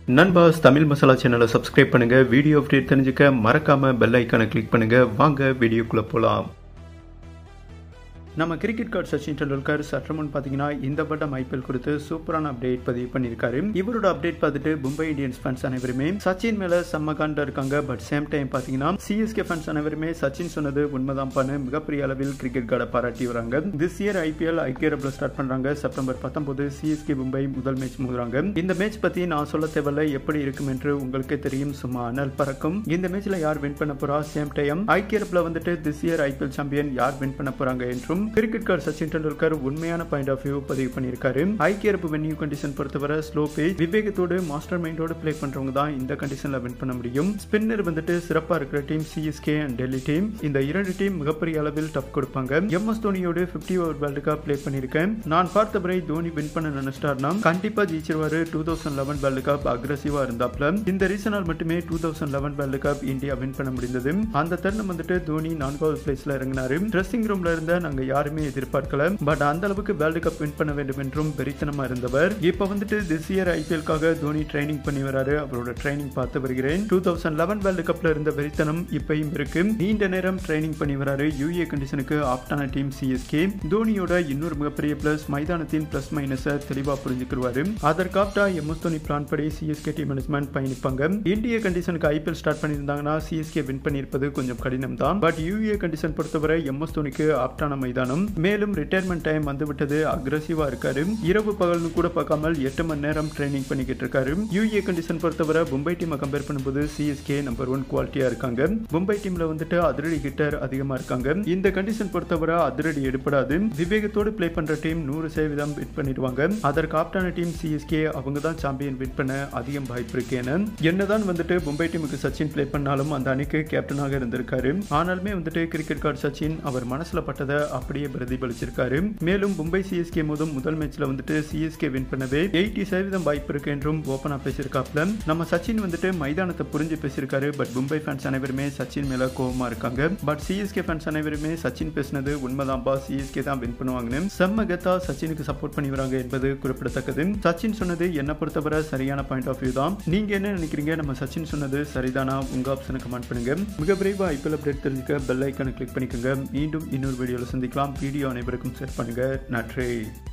நண்பாஸ் தமிழ் மசாலா சேனலை சப்ஸ்கிரைப் பண்ணுங்க video update தெரிஞ்சுக்க மறக்காம பெல் ஐக்கானை கிளிக் பண்ணுங்க வாங்க வீடியோக்குள்ள போலாம் நம்ம கிரிக்கெட் கார்டு சச்சின் டெண்டுல்கர் சற்று முன் பார்த்தீங்கன்னா இந்த வருடம் ஐபிஎல் குறித்து சூப்பரான அப்டேட் பதிவு பண்ணியிருக்காரு இவரோட அப்டேட் பார்த்துட்டு மும்பை இந்தியன்ஸ் ஃபேன்ஸ் அனைவருமே சச்சின் மேல செம்ம காண்டா இருக்காங்க பட் சேம் டைம் பார்த்தீங்கன்னா சிஎஸ்கே ஃபேன்ஸ் அனைவருமே சச்சின் சொன்னது உண்மைதான் பண்ணு மிகப்பெரிய அளவில் கிரிக்கெட் கார்டை பாராட்டி வராங்க திஸ் இயர் ஐபிஎல் ஐக்கிய அரபில் ஸ்டார்ட் பண்றாங்க செப்டம்பர் பத்தொன்பது சிஎஸ்கே மும்பை முதல் மேட்ச் மோதுறாங்க இந்த மேட்ச் பத்தி நான் சொல்ல தேவையில்ல எப்படி இருக்கும் என்று உங்களுக்கே தெரியும் சும்மா அனல் பறக்கும் இந்த மேட்ச்ல யார் வின் பண்ண போறா சேம் டைம் ஐக்கிய அரபில் வந்துட்டு திஸ் இயர் ஐபிஎல் சாம்பியன் யார் வின் பண்ண போறாங்க என்றும் கிரிக்கெட் கார்டு சச்சின் டெண்டுல்கர் உண்மையான பாயிண்ட் ஆஃப் வியூ பதிவு பண்ணியிருக்காரு ஐக்கிய அரபு வென்யூ கண்டிஷன் பொறுத்தவரை ஸ்லோ பேஜ் விவேகத்தோடு மாஸ்டர் மைண்டோடு பிளே பண்றவங்க தான் இந்த கண்டிஷன்ல வின் பண்ண முடியும் ஸ்பின்னர் வந்துட்டு சிறப்பா இருக்கிற team CSK and Delhi team இந்த இரண்டு டீம் மிகப்பெரிய அளவில் டப் கொடுப்பாங்க எம் எஸ் தோனியோடு fifty over world cup play பண்ணியிருக்கேன் நான் பார்த்தவரை தோனி வின் பண்ண நினைச்சிட்டார்னா கண்டிப்பா ஜெயிச்சிருவாரு two thousand eleven world cup அக்ரஸிவா இருந்தாப்ல இந்த ரீசனால் மட்டுமே two thousand eleven world cup India win பண்ண முடிந்தது அந்த தருணம் வந்துட்டு தோனி நான்காவது பிளேஸ்ல இறங்கினாரு ட்ரெஸ்ஸிங் ரூம்ல இருந்த நாங்க யாருமே எதிர்பார்க்கல பட் அந்த அளவுக்கு வேர்ல்டு கப் வின் பண்ண வேண்டும் என்றும் வெறித்தனமா இருந்தவர் இப்ப வந்துட்டு திஸ் இயர் ஐபிஎல்காக தோனி ட்ரைனிங் பண்ணி வராரு அவரோட ட்ரைனிங் பார்த்து வருகிறேன் டூ தௌசண்ட் லெவன் வேர்ல்டு கப்ல இருந்த வெறித்தனம் இப்பயும் இருக்கு நீண்ட நேரம் ட்ரைனிங் பண்ணி வராரு யூஏ கண்டிஷனுக்கு ஆப்டான டீம் சிஎஸ்கே தோனியோட இன்னொரு மிகப்பெரிய பிளஸ் மைதானத்தின் பிளஸ் மைனஸ தெளிவா புரிஞ்சுக்கிடுவாரு அதற்கு ஆப்டா எம்எஸ் தோனி பிளான் படி சிஎஸ்கே டீம் மேனேஜ்மெண்ட் பயணிப்பாங்க இந்திய கண்டிஷனுக்கு ஐபிஎல் ஸ்டார்ட் பண்ணியிருந்தாங்கன்னா சிஎஸ்கே வின் பண்ணியிருப்பது கொஞ்சம் கடினம் தான் பட் யூஏ கண்டிஷன் பொறுத்தவரை எம்எஸ் தோனிக்கு ஆப்டான மைதானம் மேலும் ரிட்டையர்மெண்ட் டைம் வந்து விட்டது அக்ரஸிவா இருக்காரு இரவு பகல்னு கூட பார்க்காமல் எட்டு மணி நேரம் ட்ரைனிங் பண்ணிக்கிட்டு இருக்காரு யூஏ கண்டிஷன் பொறுத்தவரை மும்பை டீமை கம்பேர் பண்ணும்போது சிஎஸ்கே நம்பர் ஒன் குவாலிட்டியா இருக்காங்க மும்பை டீம்ல வந்துட்டு அதிரடி ஹிட்டர் அதிகமா இருக்காங்க இந்த கண்டிஷன் பொறுத்தவரை அதிரடி எடுப்படாது விவேகத்தோடு பிளே பண்ற டீம் நூறு சதவீதம் வின் பண்ணிடுவாங்க அதற்கு ஆப்டான டீம் சிஎஸ்கே அவங்க தான் சாம்பியன் வின் பண்ண அதிகம் வாய்ப்பு இருக்கேன்னு என்னதான் வந்துட்டு மும்பை டீமுக்கு சச்சின் பிளே பண்ணாலும் அந்த அணிக்கு கேப்டனாக இருந்திருக்காரு ஆனாலுமே வந்துட்டு கிரிக்கெட் கார்டு சச்சின் அவர் மனசுல பட்டதை அப்படியே பிரதிபலிச்சிருக்காரு மேலும் மும்பை சிஎஸ்கே மோதும் முதல் மேட்ச்ல வந்துட்டு சிஎஸ்கே வின் பண்ணவே எயிட்டி சதவீதம் வாய்ப்பு இருக்கு என்றும் ஓப்பனா பேசியிருக்காப்ல நம்ம சச்சின் வந்துட்டு மைதானத்தை புரிஞ்சு பேசியிருக்காரு பட் மும்பை ஃபேன்ஸ் அனைவருமே சச்சின் மேல கோபமா இருக்காங்க பட் சிஎஸ்கே ஃபேன்ஸ் அனைவருமே சச்சின் பேசினது உண்மைதான்பா சிஎஸ்கே தான் வின் பண்ணுவாங்கன்னு செம்ம கெத்தா சச்சினுக்கு சப்போர்ட் பண்ணி வராங்க என்பது குறிப்பிடத்தக்கது சச்சின் சொன்னது என்ன பொறுத்தவரை சரியான பாயிண்ட் ஆஃப் வியூ தான் நீங்க என்ன நினைக்கிறீங்க நம்ம சச்சின் சொன்னது சரிதானா உங்க ஆப்ஷனை கமெண்ட் பண்ணுங்க மிக விரைவாக ஐபிஎல் அப்டேட் தெரிஞ்சுக்க பெல் ஐக்கானை கிளிக் பண்ணிக்கோங்க மீண்டும் இன்னொரு வீடியோவில் சந்திக்கலாம் வீடியோ அனைவருக்கும் ஷேர் பண்ணுங்க நன்றி